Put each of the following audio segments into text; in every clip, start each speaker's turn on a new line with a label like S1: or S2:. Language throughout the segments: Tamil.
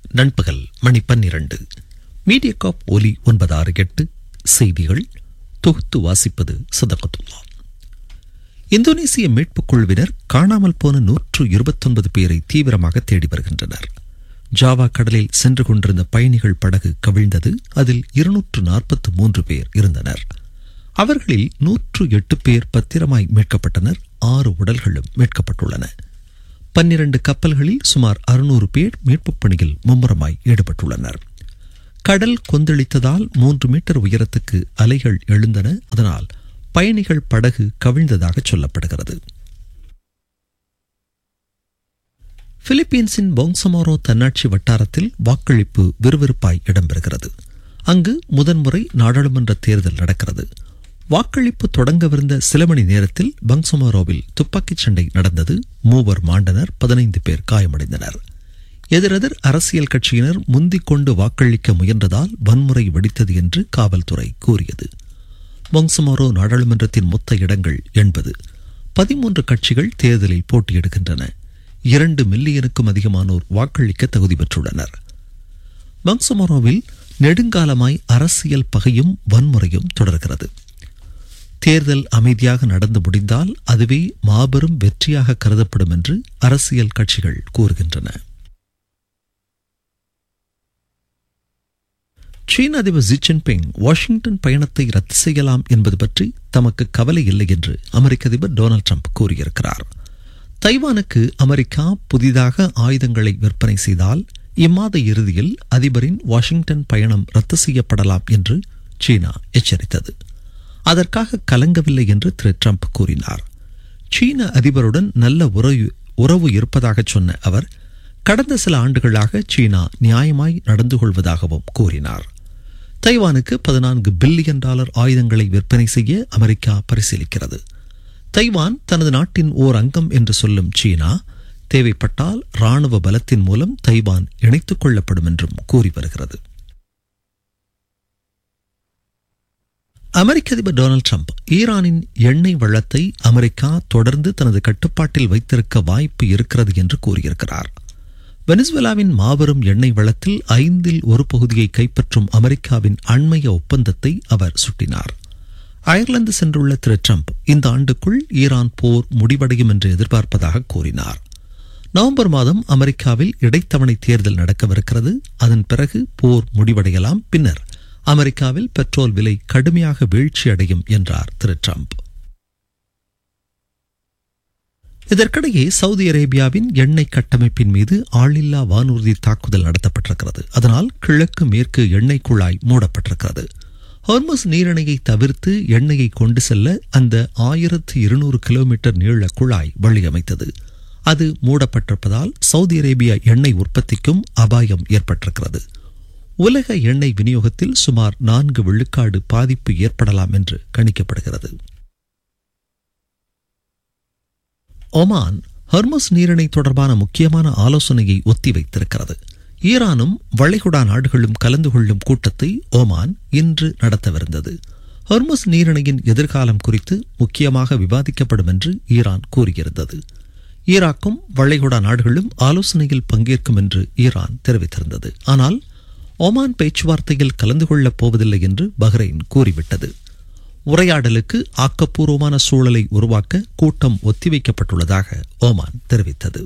S1: நண்பகல் மணி பன்னிரண்டு மீடியகாப் ஒலி ஒன்பது ஆறு எட்டு செய்திகள் தொகுத்து வாசிப்பது சதகத்துல்லா இந்தோனேசிய மீட்புக் குழுவினர் காணாமல் போன நூற்று இருபத்தொன்பது பேரை தீவிரமாக தேடி வருகின்றனர் ஜாவா கடலில் சென்று கொண்டிருந்த பயணிகள் படகு கவிழ்ந்தது அதில் இருநூற்று நாற்பத்து மூன்று பேர் இருந்தனர் அவர்களில் நூற்று எட்டு பேர் பத்திரமாய் மீட்கப்பட்டனர் ஆறு உடல்களும் மீட்கப்பட்டுள்ளன பன்னிரண்டு கப்பல்களில் சுமார் அறுநூறு பேர் மீட்புப் பணியில் மும்முரமாய் ஈடுபட்டுள்ளனர் கடல் கொந்தளித்ததால் மூன்று மீட்டர் உயரத்துக்கு அலைகள் எழுந்தன அதனால் பயணிகள் படகு கவிழ்ந்ததாக சொல்லப்படுகிறது பிலிப்பீன்ஸின் பொங்சமோரோ தன்னாட்சி வட்டாரத்தில் வாக்களிப்பு விறுவிறுப்பாய் இடம்பெறுகிறது அங்கு முதன்முறை நாடாளுமன்ற தேர்தல் நடக்கிறது வாக்களிப்பு தொடங்கவிருந்த சில மணி நேரத்தில் பங்சமோரோவில் துப்பாக்கிச் சண்டை நடந்தது மூவர் மாண்டனர் பதினைந்து பேர் காயமடைந்தனர் எதிரெதிர் அரசியல் கட்சியினர் முந்திக் கொண்டு வாக்களிக்க முயன்றதால் வன்முறை வெடித்தது என்று காவல்துறை கூறியது பொங்சமோரோ நாடாளுமன்றத்தின் மொத்த இடங்கள் எண்பது பதிமூன்று கட்சிகள் தேர்தலில் போட்டியிடுகின்றன இரண்டு மில்லியனுக்கும் அதிகமானோர் வாக்களிக்க தகுதி பெற்றுள்ளனர் பங்சமோரோவில் நெடுங்காலமாய் அரசியல் பகையும் வன்முறையும் தொடர்கிறது தேர்தல் அமைதியாக நடந்து முடிந்தால் அதுவே மாபெரும் வெற்றியாக கருதப்படும் என்று அரசியல் கட்சிகள் கூறுகின்றன சீன அதிபர் ஜி ஜின்பிங் வாஷிங்டன் பயணத்தை ரத்து செய்யலாம் என்பது பற்றி தமக்கு கவலை இல்லை என்று அமெரிக்க அதிபர் டொனால்டு ட்ரம்ப் கூறியிருக்கிறார் தைவானுக்கு அமெரிக்கா புதிதாக ஆயுதங்களை விற்பனை செய்தால் இம்மாத இறுதியில் அதிபரின் வாஷிங்டன் பயணம் ரத்து செய்யப்படலாம் என்று சீனா எச்சரித்தது அதற்காக கலங்கவில்லை என்று திரு ட்ரம்ப் கூறினார் சீன அதிபருடன் நல்ல உறவு உறவு இருப்பதாக சொன்ன அவர் கடந்த சில ஆண்டுகளாக சீனா நியாயமாய் நடந்து கொள்வதாகவும் கூறினார் தைவானுக்கு பதினான்கு பில்லியன் டாலர் ஆயுதங்களை விற்பனை செய்ய அமெரிக்கா பரிசீலிக்கிறது தைவான் தனது நாட்டின் ஓர் அங்கம் என்று சொல்லும் சீனா தேவைப்பட்டால் ராணுவ பலத்தின் மூலம் தைவான் இணைத்துக் கொள்ளப்படும் என்றும் கூறி வருகிறது அமெரிக்க அதிபர் டொனால்டு ட்ரம்ப் ஈரானின் எண்ணெய் வளத்தை அமெரிக்கா தொடர்ந்து தனது கட்டுப்பாட்டில் வைத்திருக்க வாய்ப்பு இருக்கிறது என்று கூறியிருக்கிறார் வெனிசுவேலாவின் மாபெரும் எண்ணெய் வளத்தில் ஐந்தில் ஒரு பகுதியை கைப்பற்றும் அமெரிக்காவின் அண்மைய ஒப்பந்தத்தை அவர் சுட்டினார் அயர்லாந்து சென்றுள்ள திரு ட்ரம்ப் இந்த ஆண்டுக்குள் ஈரான் போர் முடிவடையும் என்று எதிர்பார்ப்பதாக கூறினார் நவம்பர் மாதம் அமெரிக்காவில் இடைத்தவணை தேர்தல் நடக்கவிருக்கிறது அதன் பிறகு போர் முடிவடையலாம் பின்னர் அமெரிக்காவில் பெட்ரோல் விலை கடுமையாக வீழ்ச்சி அடையும் என்றார் திரு ட்ரம்ப் இதற்கிடையே சவுதி அரேபியாவின் எண்ணெய் கட்டமைப்பின் மீது ஆளில்லா வானூர்தி தாக்குதல் நடத்தப்பட்டிருக்கிறது அதனால் கிழக்கு மேற்கு எண்ணெய் குழாய் மூடப்பட்டிருக்கிறது ஹார்மஸ் நீரிணையை தவிர்த்து எண்ணெயை கொண்டு செல்ல அந்த ஆயிரத்து இருநூறு கிலோமீட்டர் நீள குழாய் வழியமைத்தது அது மூடப்பட்டிருப்பதால் சவுதி அரேபியா எண்ணெய் உற்பத்திக்கும் அபாயம் ஏற்பட்டிருக்கிறது உலக எண்ணெய் விநியோகத்தில் சுமார் நான்கு விழுக்காடு பாதிப்பு ஏற்படலாம் என்று கணிக்கப்படுகிறது ஒமான் ஹர்மஸ் நீரிணை தொடர்பான முக்கியமான ஆலோசனையை ஒத்திவைத்திருக்கிறது ஈரானும் வளைகுடா நாடுகளும் கலந்து கொள்ளும் கூட்டத்தை ஓமான் இன்று நடத்தவிருந்தது ஹர்மஸ் நீரிணையின் எதிர்காலம் குறித்து முக்கியமாக விவாதிக்கப்படும் என்று ஈரான் கூறியிருந்தது ஈராக்கும் வளைகுடா நாடுகளும் ஆலோசனையில் பங்கேற்கும் என்று ஈரான் தெரிவித்திருந்தது ஆனால் ஒமான் பேச்சுவார்த்தையில் கலந்து கொள்ளப் போவதில்லை என்று பஹ்ரைன் கூறிவிட்டது உரையாடலுக்கு ஆக்கப்பூர்வமான சூழலை உருவாக்க கூட்டம் ஒத்திவைக்கப்பட்டுள்ளதாக ஓமான் தெரிவித்தது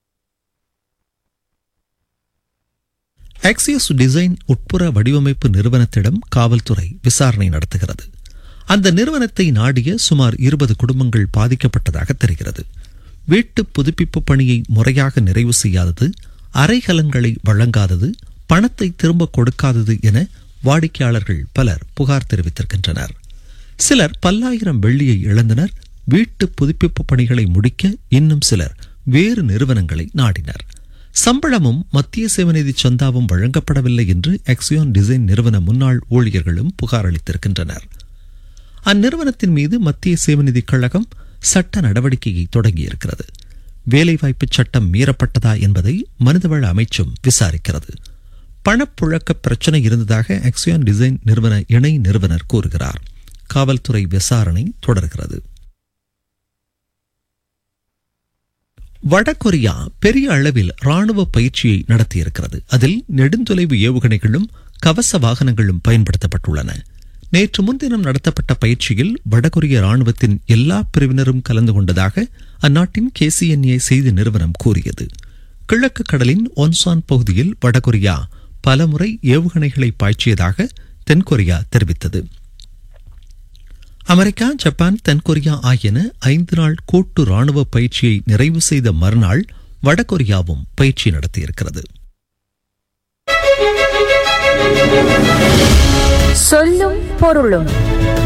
S1: ஆக்சியஸ் டிசைன் உட்புற வடிவமைப்பு நிறுவனத்திடம் காவல்துறை விசாரணை நடத்துகிறது அந்த நிறுவனத்தை நாடிய சுமார் இருபது குடும்பங்கள் பாதிக்கப்பட்டதாக தெரிகிறது வீட்டு புதுப்பிப்பு பணியை முறையாக நிறைவு செய்யாதது அறைகலன்களை வழங்காதது பணத்தை திரும்ப கொடுக்காதது என வாடிக்கையாளர்கள் பலர் புகார் தெரிவித்திருக்கின்றனர் சிலர் பல்லாயிரம் வெள்ளியை இழந்தனர் வீட்டு புதுப்பிப்பு பணிகளை முடிக்க இன்னும் சிலர் வேறு நிறுவனங்களை நாடினர் சம்பளமும் மத்திய சேவநிதி சந்தாவும் வழங்கப்படவில்லை என்று எக்ஸியோன் டிசைன் நிறுவன முன்னாள் ஊழியர்களும் புகார் அளித்திருக்கின்றனர் அந்நிறுவனத்தின் மீது மத்திய சேவநிதி கழகம் சட்ட நடவடிக்கையை தொடங்கியிருக்கிறது வேலைவாய்ப்பு சட்டம் மீறப்பட்டதா என்பதை மனிதவள அமைச்சும் விசாரிக்கிறது பணப்புழக்க பிரச்சனை இருந்ததாக எக்ஸியான் டிசைன் நிறுவன இணை நிறுவனர் கூறுகிறார் காவல்துறை விசாரணை தொடர்கிறது வடகொரியா பெரிய அளவில் ராணுவ பயிற்சியை நடத்தியிருக்கிறது அதில் நெடுந்தொலைவு ஏவுகணைகளும் கவச வாகனங்களும் பயன்படுத்தப்பட்டுள்ளன நேற்று முன்தினம் நடத்தப்பட்ட பயிற்சியில் வடகொரிய ராணுவத்தின் எல்லா பிரிவினரும் கலந்து கொண்டதாக அந்நாட்டின் கேசிஎன்ஏ செய்தி நிறுவனம் கூறியது கிழக்கு கடலின் ஒன்சான் பகுதியில் வடகொரியா பலமுறை ஏவுகணைகளை பாய்ச்சியதாக தென்கொரியா தெரிவித்தது அமெரிக்கா ஜப்பான் தென்கொரியா ஆகியன ஐந்து நாள் கூட்டு ராணுவ பயிற்சியை நிறைவு செய்த மறுநாள் வடகொரியாவும் பயிற்சி நடத்தியிருக்கிறது
S2: சொல்லும் பொருளும்